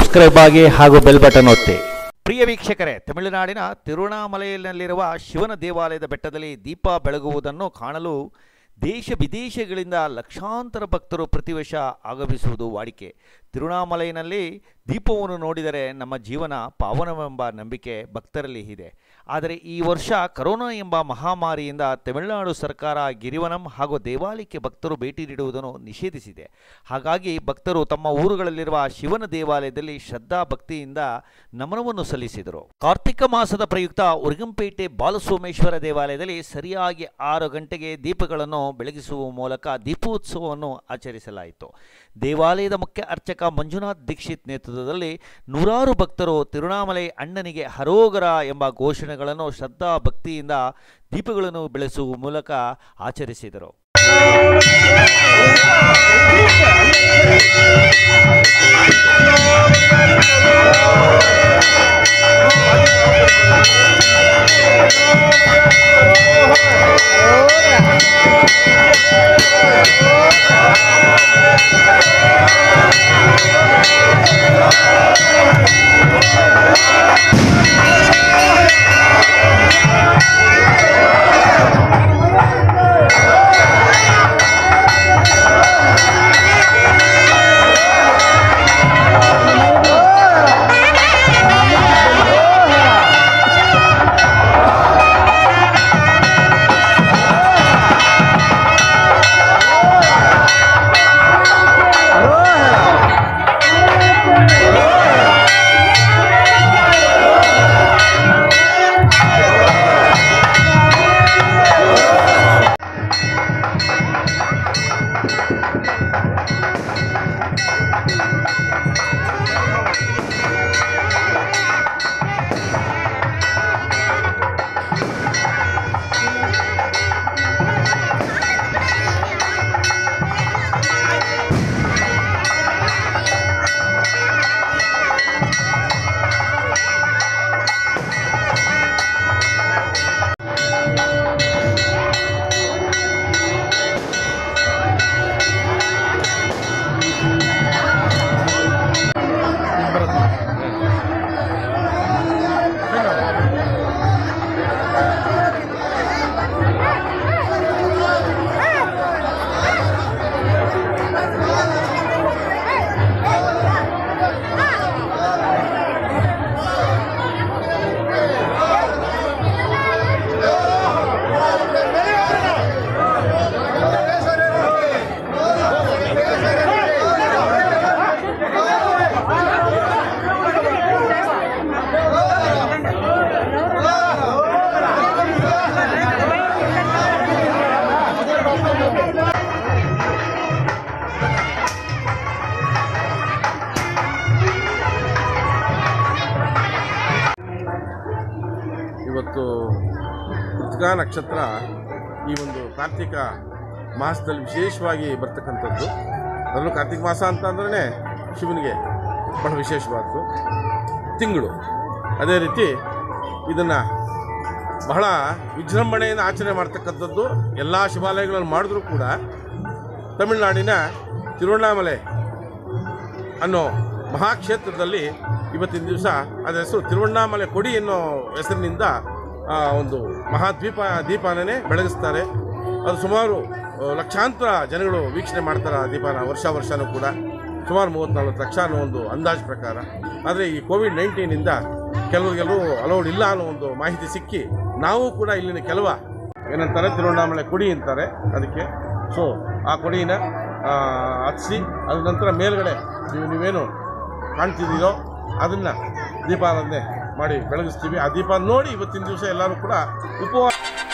subscribe ಆಗಿ ಹಾಗೂ bell button ಒತ್ತಿ ಪ್ರಿಯ ವೀಕ್ಷಕರೇ ತಮಿಳುನಾಡಿನ ತಿರುವಣ್ಣಾಮಲೆಯಲ್ಲಿರುವ ಶಿವನ ದೇವಾಲಯದ ಬೆಟ್ಟದಲ್ಲಿ ದೀಪ ಬೆಳಗುವುದನ್ನು ಕಾಣಲು ದೇಶ ವಿದೇಶಗಳಿಂದ ಲಕ್ಷಾಂತರ ಭಕ್ತರು ಪ್ರತಿ ವರ್ಷ ಆಗಮಿಸುವುದು ವಾಡಿಕೆ ತಿರುವಣ್ಣಾಮಲೆಯಲ್ಲಿ ದೀಪವನ್ನು ನೋಡಿದರೆ ನಮ್ಮ ಜೀವನ ಪಾವನವೆಂಬ ನಂಬಿಕೆ ಭಕ್ತರಲ್ಲಿ ಇದೆ ಆದರೆ ಈ ವರ್ಷ ಕರೋನಾ ಎಂಬ ಮಹಾಮಾರಿಯಿಂದ ತಮಿಳುನಾಡು ಸರ್ಕಾರ ಗಿರಿವನಂ ಹಾಗೂ ದೇವಾಲಯಕ್ಕೆ ಭಕ್ತರು ಭೇಟಿ ನೀಡುವುದನ್ನು ನಿಷೇಧಿಸಿದೆ ಹಾಗಾಗಿ ಭಕ್ತರು ತಮ್ಮ ಊರುಗಳಲ್ಲಿರುವ ಶಿವನ ದೇವಾಲಯದಲ್ಲಿ ಶ್ರದ್ಧಾ ಭಕ್ತಿಯಿಂದ ನಮನವನ್ನು ಸಲ್ಲಿಸಿದರು ಕಾರ್ತಿಕ ಮಾಸದ ಪ್ರಯುಕ್ತ ಉರ್ಗಂಪೇಟೆ ಬಾಲಸೋಮೇಶ್ವರ ದೇವಾಲಯದಲ್ಲಿ ಸರಿಯಾಗಿ ಆರು ಗಂಟೆಗೆ ದೀಪಗಳನ್ನು ಬೆಳಗಿಸುವ ಮೂಲಕ ದೀಪೋತ್ಸವವನ್ನು ಆಚರಿಸಲಾಯಿತು ದೇವಾಲಯದ ಮುಖ್ಯ ಅರ್ಚಕ ಮಂಜುನಾಥ್ ದೀಕ್ಷಿತ್ ನೇತೃತ್ವದಲ್ಲಿ ನೂರಾರು ಭಕ್ತರು ತಿರುಣಾಮಲೈ ಅಣ್ಣನಿಗೆ ಹರೋಗರ ಎಂಬ ಘೋಷಣೆಗಳನ್ನು ಶ್ರದ್ಧಾ ಭಕ್ತಿಯಿಂದ ದೀಪಗಳನ್ನು ಬೆಳೆಸುವ ಮೂಲಕ ಆಚರಿಸಿದರು ಇವತ್ತು ಕೃತಿಕಾ ನಕ್ಷತ್ರ ಈ ಒಂದು ಕಾರ್ತಿಕ ಮಾಸದಲ್ಲಿ ವಿಶೇಷವಾಗಿ ಬರ್ತಕ್ಕಂಥದ್ದು ಅದರಲ್ಲೂ ಕಾರ್ತಿಕ ಮಾಸ ಅಂತ ಅಂದ್ರೆ ಶಿವನಿಗೆ ಬಹಳ ವಿಶೇಷವಾದ್ದು ತಿಂಗಳು ಅದೇ ರೀತಿ ಇದನ್ನು ಬಹಳ ವಿಜೃಂಭಣೆಯಿಂದ ಆಚರಣೆ ಮಾಡ್ತಕ್ಕಂಥದ್ದು ಎಲ್ಲ ಶಿವಾಲಯಗಳನ್ನು ಮಾಡಿದ್ರೂ ಕೂಡ ತಮಿಳುನಾಡಿನ ತಿರುವಣ್ಣಾಮಲೆ ಅನ್ನೋ ಮಹಾಕ್ಷೇತ್ರದಲ್ಲಿ ಇವತ್ತಿನ ದಿವಸ ಅದರ ಹೆಸರು ತಿರುವಣ್ಣಾಮಲೆ ಕೊಡಿ ಅನ್ನೋ ಹೆಸರಿನಿಂದ ಆ, ಒಂದು ಮಹಾದ್ವೀಪ ದೀಪನೇ ಬೆಳಗಿಸ್ತಾರೆ ಅದು ಸುಮಾರು ಆ, ಲಕ್ಷಾಂತರ ಜನಗಳು ವೀಕ್ಷಣೆ ಮಾಡ್ತಾರೆ ಆ ದೀಪನ ವರ್ಷ ವರ್ಷನೂ ಕೂಡ ಸುಮಾರು ಮೂವತ್ತ್ನಾಲ್ಕು ಲಕ್ಷ ಅನ್ನೋ ಒಂದು ಅಂದಾಜು ಪ್ರಕಾರ ಆದರೆ ಈ ಕೋವಿಡ್ ನೈನ್ಟೀನಿಂದ ಕೆಲವರಿಗೆಲ್ಲರೂ ಅಲೌಡ್ ಇಲ್ಲ ಅನ್ನೋ ಒಂದು ಮಾಹಿತಿ ಸಿಕ್ಕಿ ನಾವು ಕೂಡ ಇಲ್ಲಿನ ಕೆಲವ ಏನಂತಾರೆ ತಿರುವಣ್ಣಾಮಲೆ ಕೊಡಿ ಅಂತಾರೆ ಅದಕ್ಕೆ ಸೊ ಆ ಕೊಡಿನ ಹತ್ತಿಸಿ ಅದ ನಂತರ ಮೇಲ್ಗಡೆ ನೀವು ನೀವೇನು ಕಾಣ್ತಿದ್ದೀರೋ ಅದನ್ನು ದೀಪಾರಾಧನೆ ಮಾಡಿ ಬೆಳಗಿಸ್ತೀವಿ ಆ ದೀಪ ನೋಡಿ ಇವತ್ತಿನ ದಿವಸ ಎಲ್ಲರೂ ಕೂಡ ಉಪವಾಸ